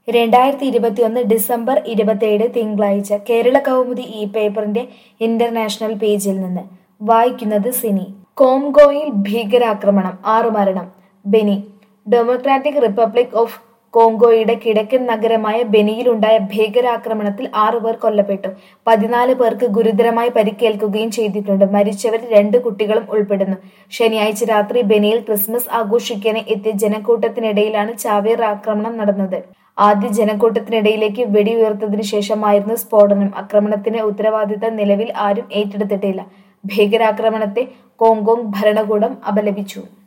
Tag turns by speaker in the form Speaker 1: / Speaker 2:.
Speaker 1: രണ്ടായിരത്തി ഇരുപത്തിയൊന്ന് ഡിസംബർ ഇരുപത്തിയേഴ് തിങ്കളാഴ്ച കേരള കൗമുദി ഈ പേപ്പറിന്റെ ഇന്റർനാഷണൽ പേജിൽ നിന്ന് വായിക്കുന്നത് സിനി കോംഗോയിൽ ഭീകരാക്രമണം ആറു മരണം ബെനി ഡെമോക്രാറ്റിക് റിപ്പബ്ലിക് ഓഫ് കോങ്കോയുടെ കിഴക്കൻ നഗരമായ ബെനിയിലുണ്ടായ ഭീകരാക്രമണത്തിൽ ആറു പേർ കൊല്ലപ്പെട്ടു പതിനാല് പേർക്ക് ഗുരുതരമായി പരിക്കേൽക്കുകയും ചെയ്തിട്ടുണ്ട് മരിച്ചവരിൽ രണ്ട് കുട്ടികളും ഉൾപ്പെടുന്നു ശനിയാഴ്ച രാത്രി ബെനിയിൽ ക്രിസ്മസ് ആഘോഷിക്കാൻ എത്തിയ ജനക്കൂട്ടത്തിനിടയിലാണ് ചാവേർ ആക്രമണം നടന്നത് ആദ്യ ജനക്കൂട്ടത്തിനിടയിലേക്ക് വെടിയുയർത്തതിനു ശേഷമായിരുന്നു സ്ഫോടനം ആക്രമണത്തിന് ഉത്തരവാദിത്തം നിലവിൽ ആരും ഏറ്റെടുത്തിട്ടില്ല ഭീകരാക്രമണത്തെ കോങ്കോങ് ഭരണകൂടം അപലപിച്ചു